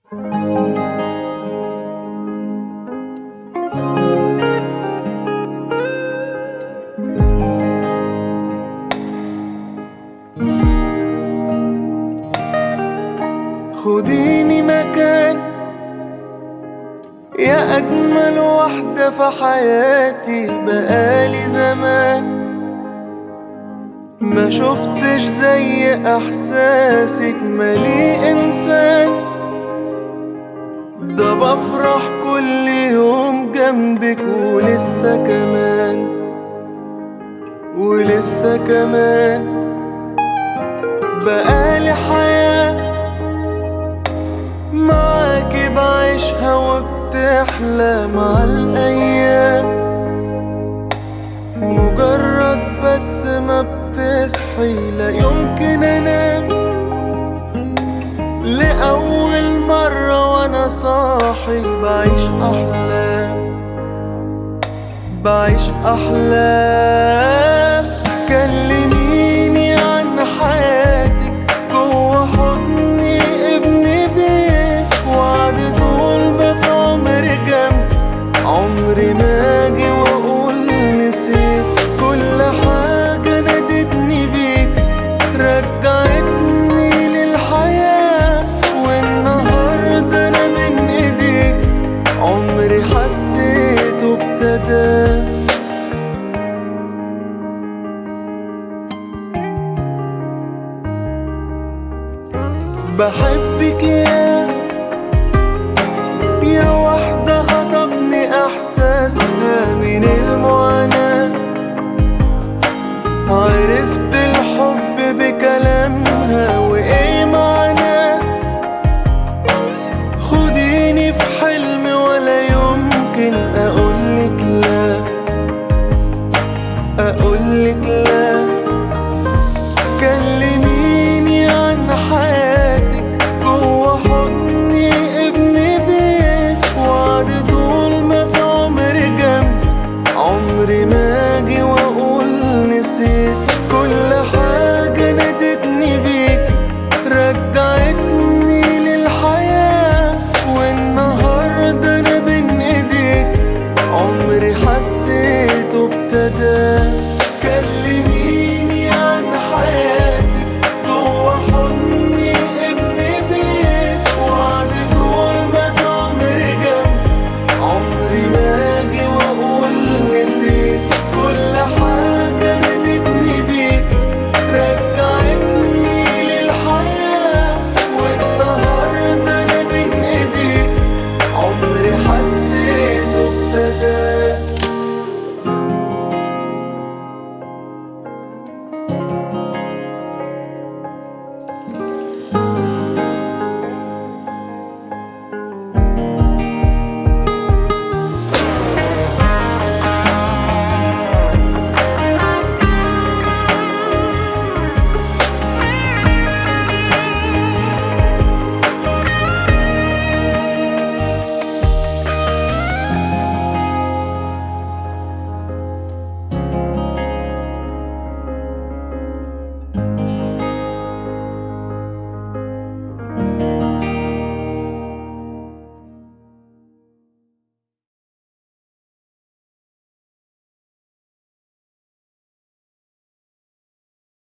خديني مكان يا أجمل واحدة في حياتي بقالي زمان ما شفتش زي إحساسك مالي إنسان ده بفرح كل يوم جنبك ولسه كمان ولسه كمان بقالي حياه معاكي بعيشها وبتحلى مع الأيام مجرد بس ما بتصحي لا يمكن أنام لأول مرة وأنا صاحي بعيش أحلام بعيش أحلام كلميني عن حياتك جوا حضني ابني بيت وعد طول ما في عمري جنبي عمري ما اجي واقول نسيت كل حاجة نادتني بيك رجعتني للحياة والنهاردة انا بين ايديك عمري حسيته ابتدى بحبك يا يا واحدة خطفني إحساسها من المعاناة عرفت الحب بكلامها وإيه معناه خديني في حلم ولا يمكن